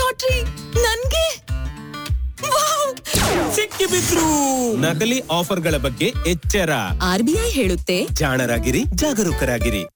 Lottery ನನ್ಗೆ wow! ಸಿಕ್ಕಿಬಿದ್ರು ನಕಲಿ ಆಫರ್ಗಳ ಬಗ್ಗೆ ಎಚ್ಚರ ಆರ್ ಬಿ ಐ ಹೇಳುತ್ತೆ ಜಾಣರಾಗಿರಿ ಜಾಗರೂಕರಾಗಿರಿ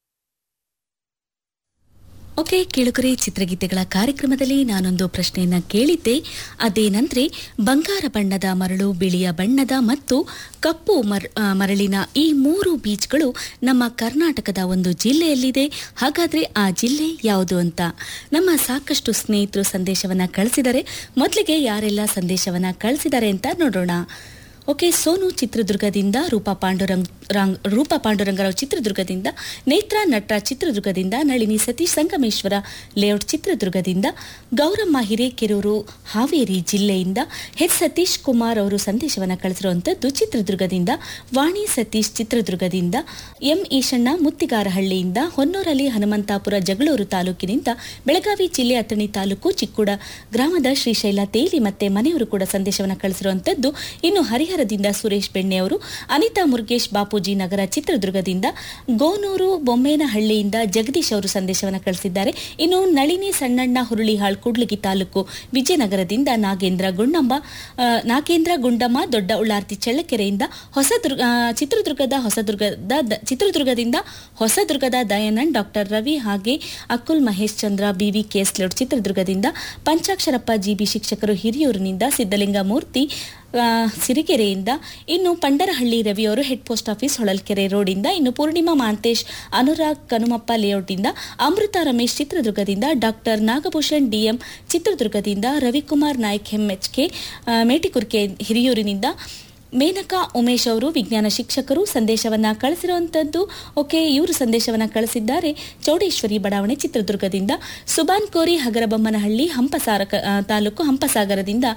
ಓಕೆ ಕೇಳುಗರೆ ಚಿತ್ರಗೀತೆಗಳ ಕಾರ್ಯಕ್ರಮದಲ್ಲಿ ನಾನೊಂದು ಪ್ರಶ್ನೆಯನ್ನ ಕೇಳಿದ್ದೆ ಅದೇನಂದ್ರೆ ಬಂಗಾರ ಬಣ್ಣದ ಮರಳು ಬಿಳಿಯ ಬಣ್ಣದ ಮತ್ತು ಕಪ್ಪು ಮರ್- ಆ, ಮರಳಿನ ಈ ಮೂರು ಬೀಚ್ಗಳು ನಮ್ಮ ಕರ್ನಾಟಕದ ಒಂದು ಜಿಲ್ಲೆಯಲ್ಲಿದೆ ಹಾಗಾದ್ರೆ ಆ ಜಿಲ್ಲೆ ಯಾವುದು ಅಂತ ನಮ್ಮ ಸಾಕಷ್ಟು ಸ್ನೇಹಿತರು ಸಂದೇಶವನ್ನ ಕಳಿಸಿದ್ದಾರೆ ಮೊದಲಿಗೆ ಯಾರೆಲ್ಲ ಸಂದೇಶವನ್ನ ಕಳಿಸಿದ್ದಾರೆ ಅಂತ ನೋಡೋಣ ಓಕೆ ಸೋನು ಚಿತ್ರದುರ್ಗದಿಂದ ರೂಪಾ ಪಾಂಡುರಂಗ್ ರಾಂಗ್ ರೂಪಾ ಪಾಂಡುರಂಗರಾವ್ ಚಿತ್ರದುರ್ಗದಿಂದ ನೇತ್ರಾ ನಟ್ರ ಚಿತ್ರದುರ್ಗದಿಂದ ನಳಿನಿ ಸತೀಶ್ ಸಂಗಮೇಶ್ವರ ಲೇಔಟ್ ಚಿತ್ರದುರ್ಗದಿಂದ ಗೌರಮ್ಮ ಹಿರೇಕೆರೂರು ಹಾವೇರಿ ಜಿಲ್ಲೆಯಿಂದ ಎಚ್ ಸತೀಶ್ ಕುಮಾರ್ ಅವರು ಸಂದೇಶವನ್ನು ಕಳಿಸಿರುವಂಥದ್ದು ಚಿತ್ರದುರ್ಗದಿಂದ ವಾಣಿ ಸತೀಶ್ ಚಿತ್ರದುರ್ಗದಿಂದ ಎಂ ಈಶಣ್ಣ ಮುತ್ತಿಗಾರಹಳ್ಳಿಯಿಂದ ಹೊನ್ನೂರಲ್ಲಿ ಹನುಮಂತಾಪುರ ಜಗಳೂರು ತಾಲೂಕಿನಿಂದ ಬೆಳಗಾವಿ ಜಿಲ್ಲೆ ಅಥಣಿ ತಾಲೂಕು ಚಿಕ್ಕೂಡ ಗ್ರಾಮದ ಶ್ರೀಶೈಲ ತೇಲಿ ಮತ್ತೆ ಮನೆಯವರು ಕೂಡ ಸಂದೇಶವನ್ನು ಕಳಿಸಿರುವಂತದ್ದು ಇನ್ನು ಹರಿಹರದಿಂದ ಸುರೇಶ್ ಬೆಣ್ಣೆ ಅವರು ಅನಿತಾ ಮುರುಗೇಶ್ ಬಾಪೂಜಿ ನಗರ ಚಿತ್ರದುರ್ಗದಿಂದ ಗೋನೂರು ಬೊಮ್ಮೇನಹಳ್ಳಿಯಿಂದ ಜಗದೀಶ್ ಅವರು ಸಂದೇಶವನ್ನು ಕಳಿಸಿದ್ದಾರೆ ಇನ್ನು ನಳಿನಿ ಸಣ್ಣಣ್ಣ ಹುರುಳಿಹಾಳ್ ಕೂಡ್ಲಿಗಿ ತಾಲೂಕು ವಿಜಯನಗರದಿಂದ ನಾಗೇಂದ್ರ ಗುಂಡಮ್ಮ ಆ, ನಾಗೇಂದ್ರ ಗುಂಡಮ್ಮ ದೊಡ್ಡ ಉಳ್ಳಾರ್ತಿ ಚಳ್ಳಕೆರೆಯಿಂದ ಹೊಸದುರ್ಗ ಆ, ಚಿತ್ರದುರ್ಗದ ಹೊಸದುರ್ಗದ ದ- ಚಿತ್ರದುರ್ಗದಿಂದ ಹೊಸದುರ್ಗದ ದಯಾನಂದ್ ಡಾಕ್ಟರ್ ರವಿ ಹಾಗೆ ಅಕುಲ್ ಮಹೇಶ್ ಚಂದ್ರ ಬಿವಿ ಕೇಸ್ ಲೇಔಟ್ ಚಿತ್ರದುರ್ಗದಿಂದ ಪಂಚಾಕ್ಷರಪ್ಪ ಜಿಬಿ ಶಿಕ್ಷಕರು ಹಿರಿಯೂರಿನಿಂದ ಸಿದ್ದಲಿಂಗ ಮೂರ್ತಿ ಆ, ಸಿರಿಗೆರೆಯಿಂದ ಇನ್ನು ಪಂಡರಹಳ್ಳಿ ರವಿಯವರು ಹೆಡ್ ಪೋಸ್ಟ್ ಆಫೀಸ್ ಹೊಳಲ್ಕೆರೆ ರೋಡಿಂದ ಇನ್ನು ಪೂರ್ಣಿಮಾ ಮಾಂತೇಶ್ ಅನುರಾಗ್ ಕನುಮಪ್ಪ ಲೇಔಟಿಂದ ಅಮೃತ ರಮೇಶ್ ಚಿತ್ರದುರ್ಗದಿಂದ ಡಾಕ್ಟರ್ ನಾಗಭೂಷಣ್ ಡಿಎಂ ಚಿತ್ರದುರ್ಗದಿಂದ ರವಿಕುಮಾರ್ ನಾಯ್ಕ್ ಎಂಎಚ್ಕೆ ಮೇಟಿಕುರ್ಕೆ ಹಿರಿಯೂರಿನಿಂದ ಮೇನಕಾ ಉಮೇಶ್ ಅವರು ವಿಜ್ಞಾನ ಶಿಕ್ಷಕರು ಸಂದೇಶವನ್ನ ಕಳಿಸಿರುವಂತದ್ದು ಓಕೆ ಇವರು ಸಂದೇಶವನ್ನ ಕಳಿಸಿದ್ದಾರೆ ಚೌಡೇಶ್ವರಿ ಬಡಾವಣೆ ಚಿತ್ರದುರ್ಗದಿಂದ ಸುಬಾನ್ ಕೋರಿ ಹಗರಬೊಮ್ಮನಹಳ್ಳಿ ಹಂಪಸಾರ ಕ- ಆ, ತಾಲೂಕು ಹಂಪಸಾಗರದಿಂದ